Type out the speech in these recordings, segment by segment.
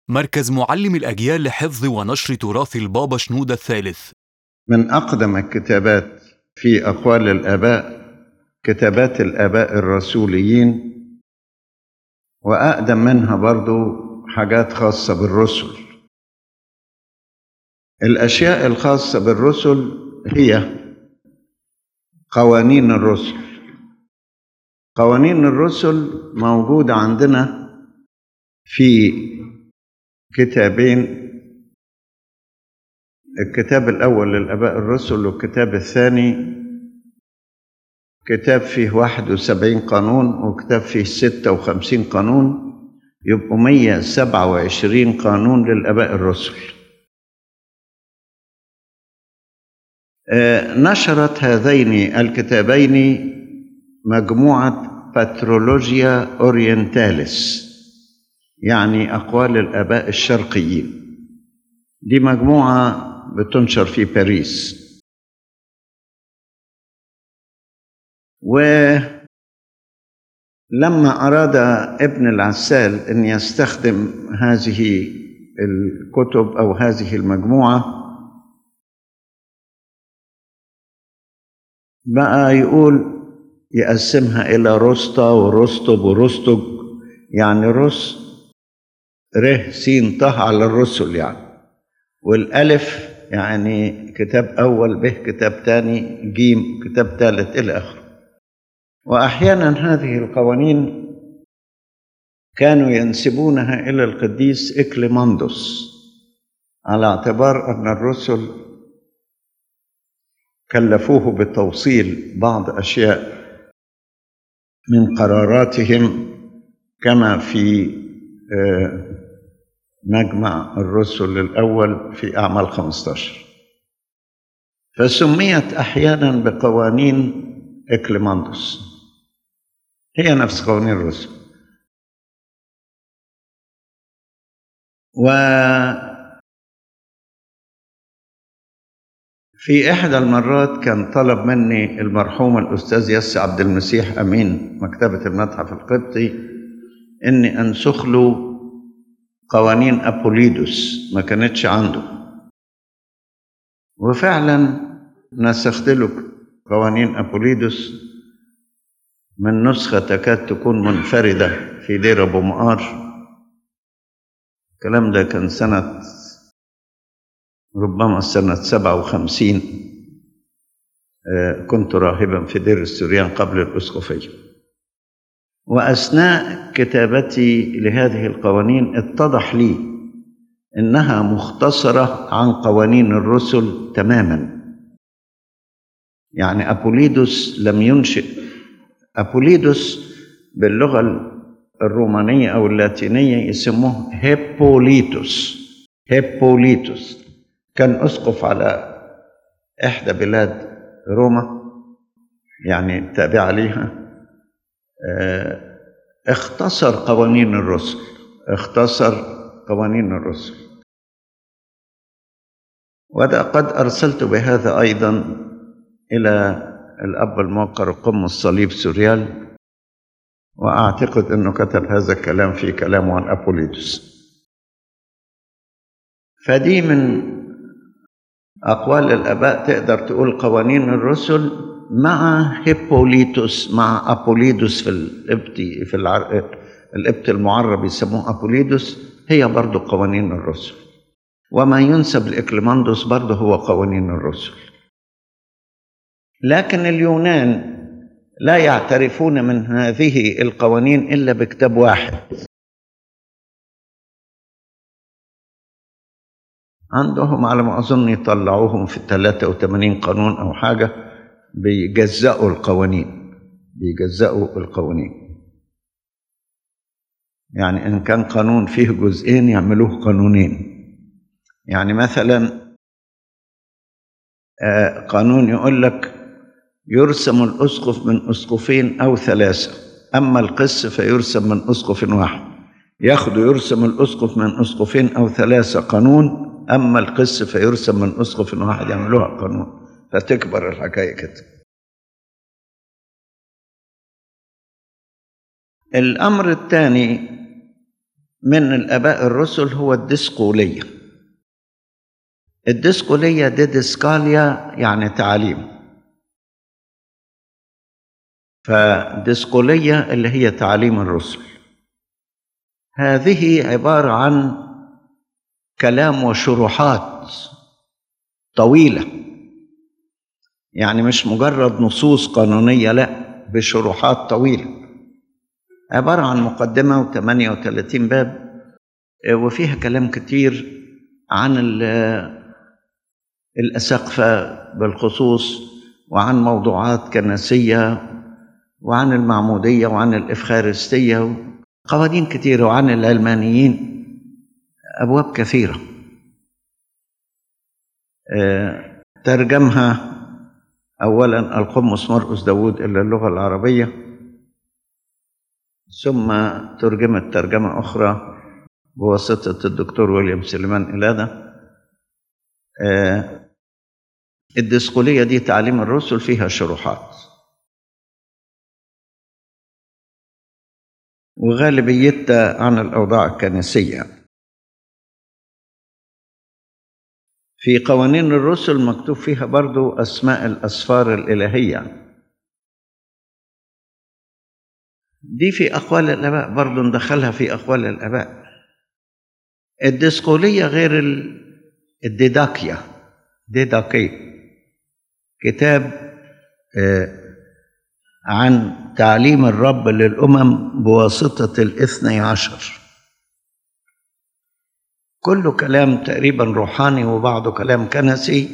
مركز معلم الأجيال لحفظ ونشر تراث البابا شنودة الثالث من أقدم الكتابات في أقوال الآباء كتابات الآباء الرسوليين وأقدم منها برضو حاجات خاصة بالرسل الأشياء الخاصة بالرسل هي قوانين الرسل قوانين الرسل موجودة عندنا في كتابين الكتاب الأول للآباء الرسل والكتاب الثاني كتاب فيه 71 قانون وكتاب فيه 56 قانون يبقوا 127 قانون للآباء الرسل آه، نشرت هذين الكتابين مجموعة باترولوجيا أورينتاليس يعني أقوال الآباء الشرقيين دي مجموعة بتنشر في باريس ولما أراد ابن العسال أن يستخدم هذه الكتب أو هذه المجموعة بقى يقول يقسمها إلى رسطة ورستب ورستج يعني رس ر س ط على الرسل يعني والألف يعني كتاب أول به كتاب تاني جيم كتاب ثالث إلى آخره وأحيانا هذه القوانين كانوا ينسبونها إلى القديس إكليماندوس على اعتبار أن الرسل كلفوه بتوصيل بعض أشياء من قراراتهم كما في مجمع الرسل الأول في أعمال 15 فسميت أحيانا بقوانين إكليماندوس هي نفس قوانين الرسل و في إحدى المرات كان طلب مني المرحوم الأستاذ ياسي عبد المسيح أمين مكتبة المتحف القبطي إني أنسخ له قوانين أبوليدوس ما كانتش عنده وفعلا نسخت له قوانين أبوليدوس من نسخة تكاد تكون منفردة في دير أبو مقار الكلام ده كان سنة ربما سنة سبعة وخمسين كنت راهبا في دير السوريان قبل الأسقفية وأثناء كتابتي لهذه القوانين اتضح لي إنها مختصرة عن قوانين الرسل تماما يعني أبوليدوس لم ينشئ أبوليدوس باللغة الرومانية أو اللاتينية يسموه هيبوليتوس هيبوليتوس كان أسقف على إحدى بلاد روما يعني تابعة ليها اختصر قوانين الرسل اختصر قوانين الرسل وقد أرسلت بهذا أيضا إلى الأب الموقر قم الصليب سوريال وأعتقد أنه كتب هذا الكلام في كلامه عن أبوليدوس فدي من أقوال الآباء تقدر تقول قوانين الرسل مع هيبوليتوس مع أبوليدوس في القبط في العر... القبط المعرب يسموه أبوليدوس هي برضو قوانين الرسل وما ينسب لإكليماندوس برضو هو قوانين الرسل لكن اليونان لا يعترفون من هذه القوانين إلا بكتاب واحد عندهم على ما أظن يطلعوهم في 83 قانون أو حاجة بيجزأوا القوانين بيجزأوا القوانين يعني إن كان قانون فيه جزئين يعملوه قانونين يعني مثلا قانون يقول لك يرسم الأسقف من أسقفين أو ثلاثة أما القس فيرسم من أسقف واحد ياخد يرسم الأسقف من أسقفين أو ثلاثة قانون أما القس فيرسم من أسقف واحد يعملوها قانون فتكبر الحكاية كده الأمر الثاني من الآباء الرسل هو الديسقولية الديسقولية ديدسكاليا يعني تعاليم فديسقولية اللي هي تعاليم الرسل هذه عبارة عن كلام وشروحات طويلة يعني مش مجرد نصوص قانونية لا بشروحات طويلة عبارة عن مقدمة و38 باب وفيها كلام كتير عن الأساقفة بالخصوص وعن موضوعات كنسية وعن المعمودية وعن الإفخارستية قوانين كثيرة وعن العلمانيين أبواب كثيرة ترجمها أولا القمص مرقس داود إلى اللغة العربية ثم ترجمت ترجمة أخرى بواسطة الدكتور ويليام سليمان إلادة الديسقولية دي تعليم الرسل فيها شروحات وغالبيتها عن الأوضاع الكنسية في قوانين الرسل مكتوب فيها برضو أسماء الأسفار الإلهية دي في أقوال الآباء برضو ندخلها في أقوال الآباء الديسقولية غير الديداكيا ديداكي كتاب عن تعليم الرب للأمم بواسطة الاثني عشر كله كلام تقريبا روحاني وبعضه كلام كنسي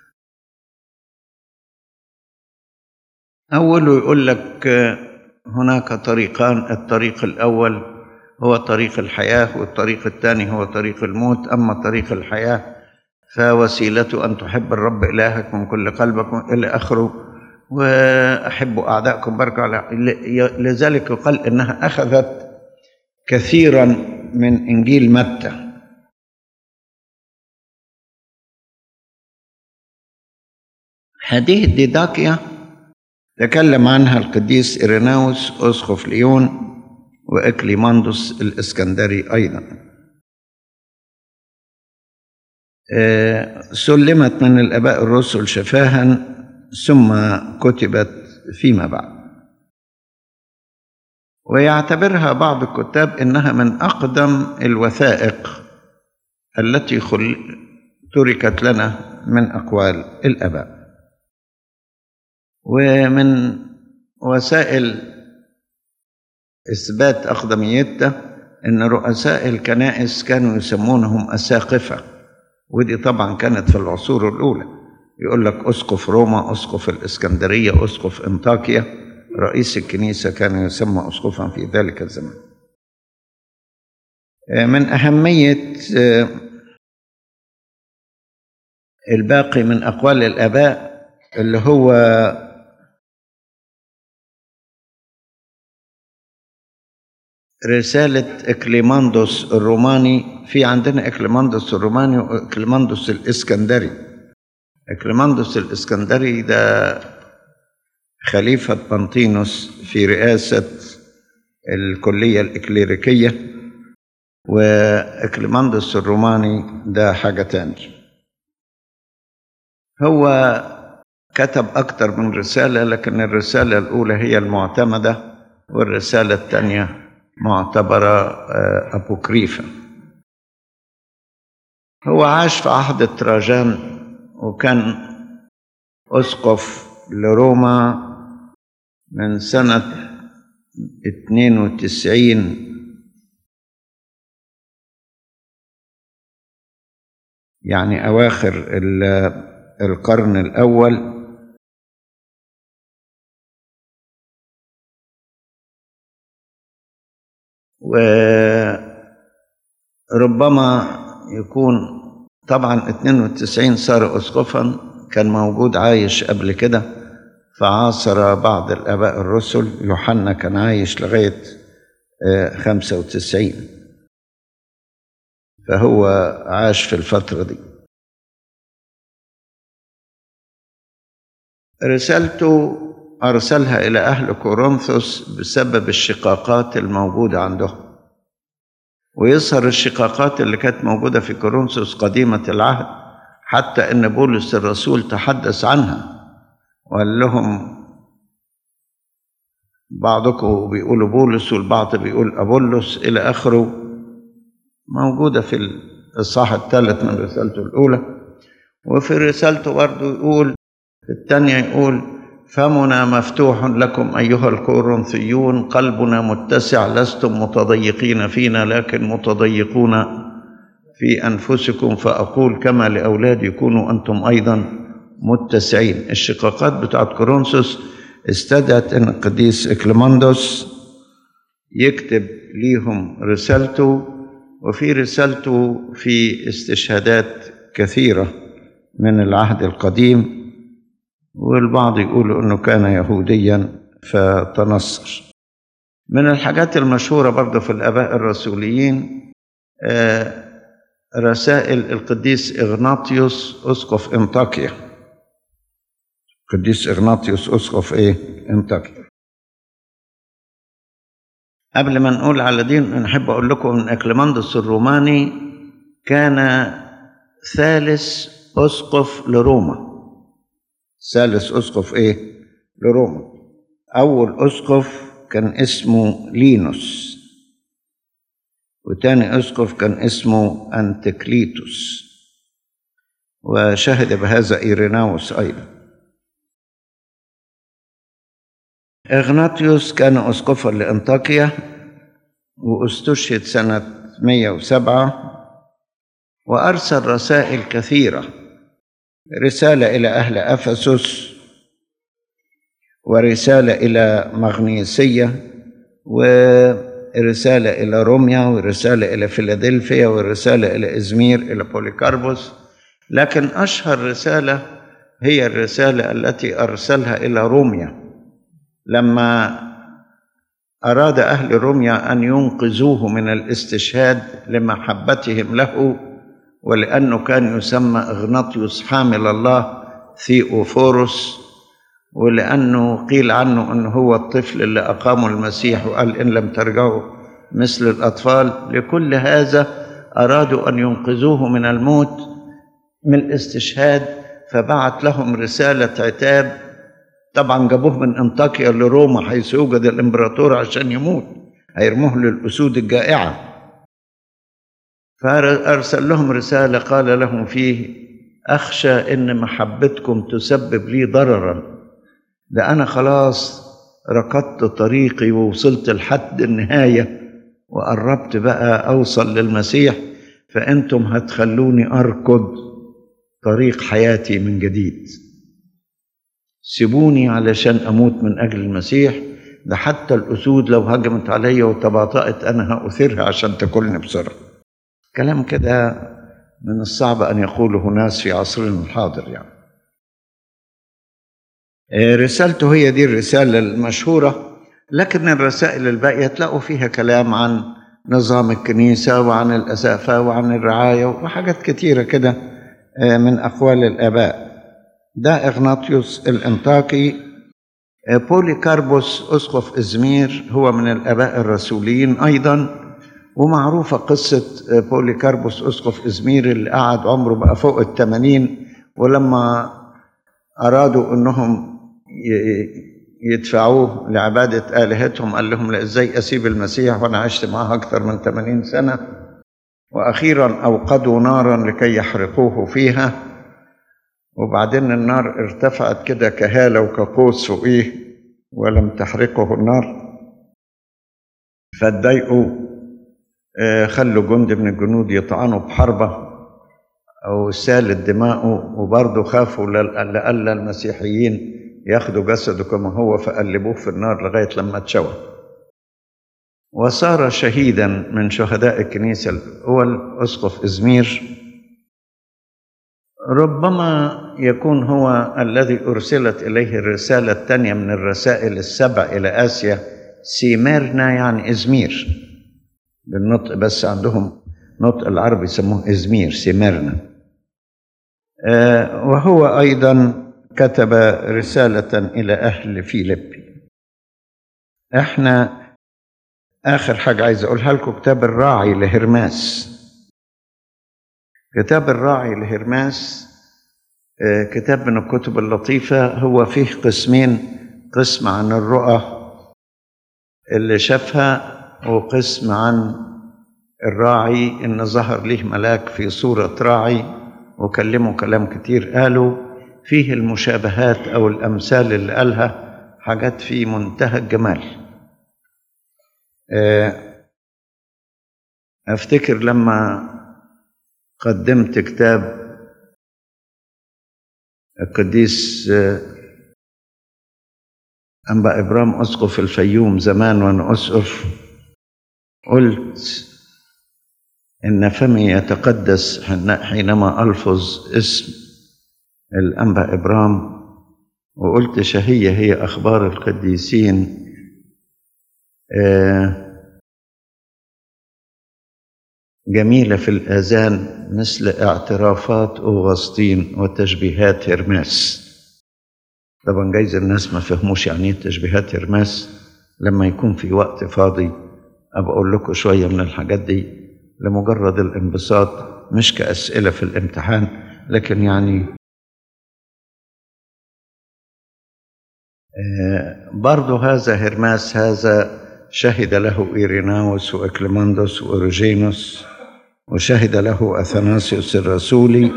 أوله يقول لك هناك طريقان الطريق الأول هو طريق الحياة والطريق الثاني هو طريق الموت أما طريق الحياة فوسيلته أن تحب الرب إلهك من كل قلبك إلى آخره وأحبوا أعداءكم باركوا على لذلك يقال إنها أخذت كثيرا من إنجيل متى هذه الديداكيا تكلم عنها القديس إيريناوس أسقف ليون وإكليماندوس الإسكندري أيضا سلمت من الآباء الرسل شفاها ثم كتبت فيما بعد ويعتبرها بعض الكتاب انها من اقدم الوثائق التي خل... تركت لنا من اقوال الاباء ومن وسائل اثبات اقدميتها ان رؤساء الكنائس كانوا يسمونهم اساقفه ودي طبعا كانت في العصور الاولى يقول لك اسقف روما اسقف الاسكندريه اسقف انطاكيا رئيس الكنيسه كان يسمى اسقفا في ذلك الزمان من اهميه الباقي من اقوال الاباء اللي هو رسالة إكليماندوس الروماني في عندنا إكليماندوس الروماني وإكليماندوس الإسكندري إكليماندوس الإسكندري ده خليفة بنطينوس في رئاسة الكلية الإكليريكية وإكليماندوس الروماني ده حاجة تانية هو كتب أكثر من رسالة لكن الرسالة الأولى هي المعتمدة والرسالة الثانية معتبرة أبوكريفة هو عاش في عهد تراجان وكان أسقف لروما من سنة 92 يعني أواخر القرن الأول وربما يكون طبعا 92 صار أسقفا كان موجود عايش قبل كده فعاصر بعض الآباء الرسل يوحنا كان عايش لغاية 95 فهو عاش في الفترة دي رسالته أرسلها إلى أهل كورنثوس بسبب الشقاقات الموجودة عندهم ويظهر الشقاقات اللي كانت موجودة في كورنثوس قديمة العهد حتى ان بولس الرسول تحدث عنها وقال لهم بعضكم بيقولوا بولس والبعض بيقول ابولس الى اخره موجوده في الاصحاح الثالث من رسالته الاولى وفي رسالته برضه يقول في الثانيه يقول فمنا مفتوح لكم ايها الكورنثيون قلبنا متسع لستم متضيقين فينا لكن متضيقون في انفسكم فاقول كما لاولادي كونوا انتم ايضا متسعين الشقاقات بتاعت كورنثوس استدعت ان القديس اكليماندوس يكتب ليهم رسالته وفي رسالته في استشهادات كثيره من العهد القديم والبعض يقول انه كان يهوديا فتنصر من الحاجات المشهوره برضه في الاباء الرسوليين آه رسائل القديس إغناطيوس أسقف إنطاكيا القديس إغناطيوس أسقف إيه؟ إنطاكيا قبل ما نقول على دين نحب أقول لكم إن أكليماندوس الروماني كان ثالث أسقف لروما ثالث أسقف إيه؟ لروما أول أسقف كان اسمه لينوس وتاني اسقف كان اسمه انتكليتوس وشهد بهذا ايريناوس ايضا اغناطيوس كان اسقفا لانطاكيا واستشهد سنه 107 وارسل رسائل كثيره رساله الى اهل افسس ورساله الى مغنيسيه و رسالة إلى روميا ورسالة إلى فيلادلفيا ورسالة إلى إزمير إلى بوليكاربوس لكن أشهر رسالة هي الرسالة التي أرسلها إلى روميا لما أراد أهل روميا أن ينقذوه من الاستشهاد لمحبتهم له ولأنه كان يسمى إغناطيوس حامل الله ثيوفورس ولأنه قيل عنه أنه هو الطفل اللي أقامه المسيح وقال إن لم ترجعوا مثل الأطفال لكل هذا أرادوا أن ينقذوه من الموت من الاستشهاد فبعت لهم رسالة عتاب طبعا جابوه من انطاكيا لروما حيث يوجد الامبراطور عشان يموت هيرموه للأسود الجائعة فأرسل لهم رسالة قال لهم فيه أخشى إن محبتكم تسبب لي ضررا ده أنا خلاص ركضت طريقي ووصلت لحد النهاية وقربت بقى أوصل للمسيح فأنتم هتخلوني أركض طريق حياتي من جديد سيبوني علشان أموت من أجل المسيح ده حتى الأسود لو هجمت عليا وتباطأت أنا هأثرها عشان تاكلني بسرعة كلام كده من الصعب أن يقوله ناس في عصرنا الحاضر يعني رسالته هي دي الرسالة المشهورة لكن الرسائل الباقية تلاقوا فيها كلام عن نظام الكنيسة وعن الأسافة وعن الرعاية وحاجات كتيرة كده من أقوال الآباء ده إغناطيوس الإنطاكي بوليكاربوس أسقف إزمير هو من الآباء الرسوليين أيضا ومعروفة قصة بوليكاربوس أسقف إزمير اللي قعد عمره بقى فوق الثمانين ولما أرادوا أنهم يدفعوه لعبادة آلهتهم قال لهم لا إزاي أسيب المسيح وأنا عشت معاه أكثر من 80 سنة وأخيرا أوقدوا نارا لكي يحرقوه فيها وبعدين النار ارتفعت كده كهالة وكقوس فوقيه ولم تحرقه النار فاتضايقوا خلوا جند من الجنود يطعنوا بحربة أو سالت دماؤه وبرضه خافوا لألا المسيحيين ياخدوا جسده كما هو فقلبوه في النار لغاية لما اتشوى وصار شهيدا من شهداء الكنيسة الأول أسقف إزمير ربما يكون هو الذي أرسلت إليه الرسالة الثانية من الرسائل السبع إلى آسيا سيميرنا يعني إزمير بالنطق بس عندهم نطق العربي يسموه إزمير سيميرنا آه وهو أيضا كتب رسالة إلى أهل فيليبي احنا آخر حاجة عايز أقولها لكم كتاب الراعي لهرماس كتاب الراعي لهرماس آه، كتاب من الكتب اللطيفة هو فيه قسمين قسم عن الرؤى اللي شافها وقسم عن الراعي إن ظهر له ملاك في صورة راعي وكلمه كلام كتير قالوا فيه المشابهات أو الأمثال اللي قالها حاجات في منتهى الجمال آه، أفتكر لما قدمت كتاب القديس آه، أنبا إبرام أسقف الفيوم زمان وأنا أسقف قلت إن فمي يتقدس حين- حينما ألفظ اسم الأنبا إبرام وقلت شهية هي أخبار القديسين آه، جميلة في الآذان مثل اعترافات أوغسطين وتشبيهات هرماس طبعا جايز الناس ما فهموش يعني ايه تشبيهات هرماس لما يكون في وقت فاضي أبقى أقول لكم شوية من الحاجات دي لمجرد الانبساط مش كأسئلة في الامتحان لكن يعني آه، برضو هذا هرماس هذا شهد له إيريناوس وإكليماندوس وأوريجينوس وشهد له أثناسيوس الرسولي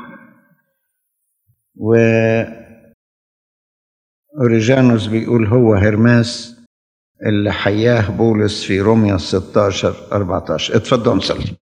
و أوريجانوس بيقول هو هرماس اللي حياه بولس في روميا 16 14 اتفضلوا نصلي